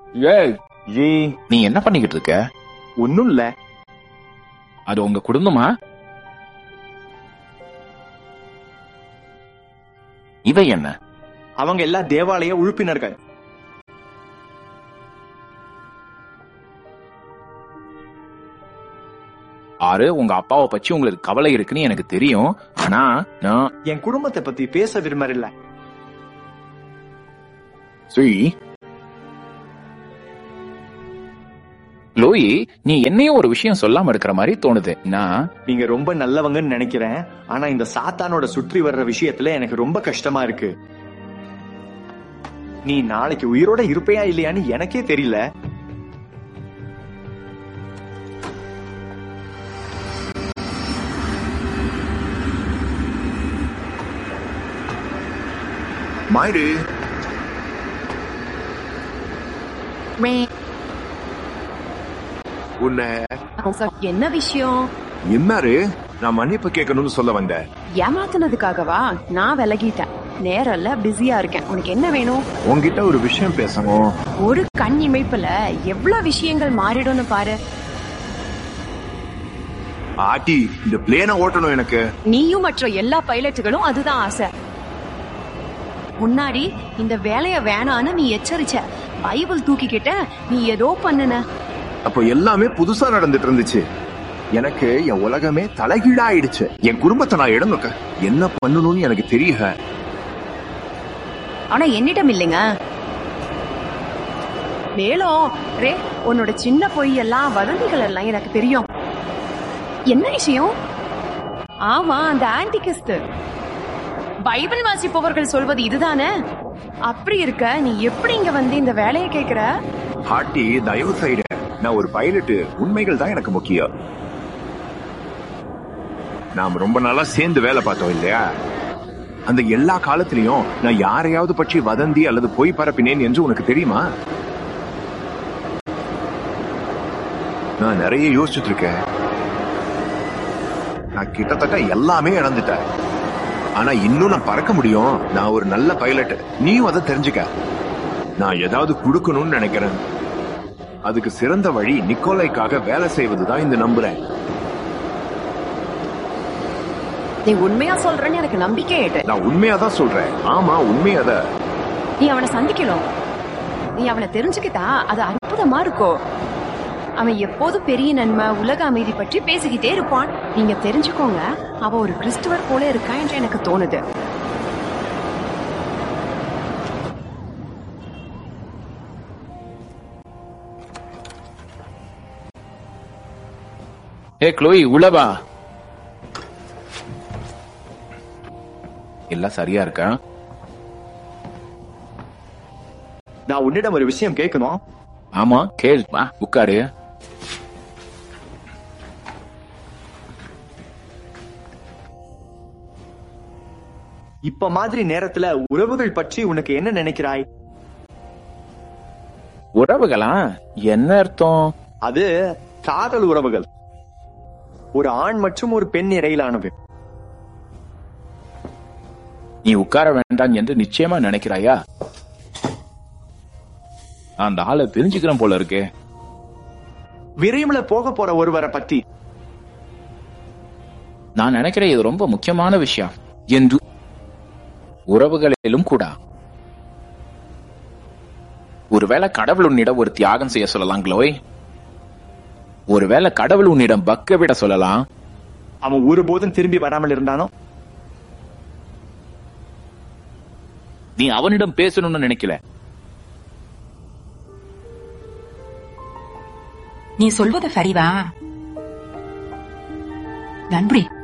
ஏய் ஜி நீ என்ன பண்ணிக்கிட்டு இருக்க ஒன்னும் இல்ல அது உங்க குடும்பமா இவ என்ன அவங்க எல்லாம் தேவாலய உறுப்பினர்கள் ஆறு உங்க அப்பாவை பற்றி உங்களுக்கு கவலை இருக்குன்னு எனக்கு தெரியும் ஆனா நான் என் குடும்பத்தை பத்தி பேச விரும்பல ஸ்ரீ லோயி நீ என்னையும் ஒரு விஷயம் சொல்லாம இருக்கிற மாதிரி தோணுது நான் நீங்க ரொம்ப நல்லவங்கன்னு நினைக்கிறேன் ஆனா இந்த சாத்தானோட சுற்றி வர்ற விஷயத்துல எனக்கு ரொம்ப கஷ்டமா இருக்கு நீ நாளைக்கு உயிரோட இருப்பையா இல்லையான்னு எனக்கே தெரியல மாயிடு உன்னை என்ன விஷயம் என்னாரு நான் மன்னிப்பு கேட்கணும்னு சொல்ல வந்தேன் ஏமாத்துனதுக்காகவா நான் விலகிட்டேன் நேரம் இல்ல பிஸியா இருக்கேன் உனக்கு என்ன வேணும் உன்கிட்ட ஒரு விஷயம் பேசணும் ஒரு கண் இமைப்புல எவ்வளவு விஷயங்கள் மாறிடும்னு பாரு ஆட்டி இந்த பிளேனை ஓட்டணும் எனக்கு நீயும் மற்ற எல்லா பைலட்டுகளும் அதுதான் ஆசை முன்னாடி இந்த வேலைய வேணான்னு நீ எச்சரிச்ச பைபிள் தூக்கிக்கிட்ட நீ ஏதோ பண்ணுன அப்போ எல்லாமே புதுசா நடந்துட்டு இருந்துச்சு எனக்கு என் உலகமே தலைகீழா ஆயிடுச்சு என் குடும்பத்தை நான் இடம் வைக்க என்ன பண்ணணும்னு எனக்கு தெரியல ஆனா என்னிடம் இல்லைங்க மேலும் ரே உன்னோட சின்ன பொய் எல்லாம் வதந்திகள் எல்லாம் எனக்கு தெரியும் என்ன விஷயம் ஆமா அந்த ஆன்டிகிஸ்ட் பைபிள் வாசிப்பவர்கள் சொல்வது இதுதானே அப்படி இருக்க நீ எப்படி இங்க வந்து இந்த வேலையை கேக்குற ஹாட்டி தயவு செய்து நான் ஒரு பைலட்டு உண்மைகள் தான் எனக்கு முக்கியம் நாம் ரொம்ப நாளா சேர்ந்து வேலை பார்த்தோம் இல்லையா அந்த எல்லா காலத்திலையும் நான் யாரையாவது பற்றி வதந்தி அல்லது பொய் பரப்பினேன் என்று உனக்கு தெரியுமா நான் நிறைய யோசிச்சுட்டு இருக்கேன் நான் கிட்டத்தட்ட எல்லாமே இழந்துட்டேன் ஆனா இன்னும் நான் பறக்க முடியும் நான் ஒரு நல்ல பைலட் நீயும் அதை தெரிஞ்சுக்க நான் ஏதாவது கொடுக்கணும்னு நினைக்கிறேன் அதுக்கு சிறந்த வழி நிக்கோலைக்காக வேலை செய்வதுதான் இந்த நம்புறேன் நீ உண்மையா சொல்றேன்னு எனக்கு நம்பிக்கை ஏட்டு நான் உண்மையாதான் சொல்றேன் ஆமா உண்மையாதான் நீ அவனை சந்திக்கணும் நீ அவனை தெரிஞ்சுக்கிட்டா அது அற்புதமா இருக்கும் அவன் எப்போதும் பெரிய நன்மை உலக அமைதி பற்றி பேசிக்கிட்டே இருப்பான் நீங்க தெரிஞ்சுக்கோங்க அவன் ஒரு கிறிஸ்துவர் போல இருக்கான் என்று எனக்கு தோணுது ஏ க்ளோயி உளவா எல்லாம் சரியா இருக்கா நான் உன்னிடம் ஒரு விஷயம் கேட்கணும் ஆமா கேள் வா உட்காரு இப்ப மாதிரி நேரத்துல உறவுகள் பற்றி உனக்கு என்ன நினைக்கிறாய் உறவுகளா என்ன அர்த்தம் அது காதல் உறவுகள் ஒரு ஆண் மற்றும் ஒரு பெண் இடையிலானது நீ உட்கார வேண்டாம் என்று நிச்சயமா நினைக்கிறாயா அந்த ஆளை தெரிஞ்சுக்கிறேன் போல இருக்கே விரைவுல போக போற ஒருவரை பத்தி நான் நினைக்கிறேன் இது ரொம்ப முக்கியமான விஷயம் என்று உறவுகளிலும் கூட ஒருவேளை கடவுள் உன்னிடம் ஒரு தியாகம் செய்ய சொல்லலாம் க்ளோய் ஒருவேளை கடவுள் உன்னிடம் பக்க விட சொல்லலாம் அவன் ஒருபோதும் திரும்பி வராமல் இருந்தானோ நீ அவனிடம் பேசணும்னு நினைக்கல நீ சொல்வது சரிதான் நன்றி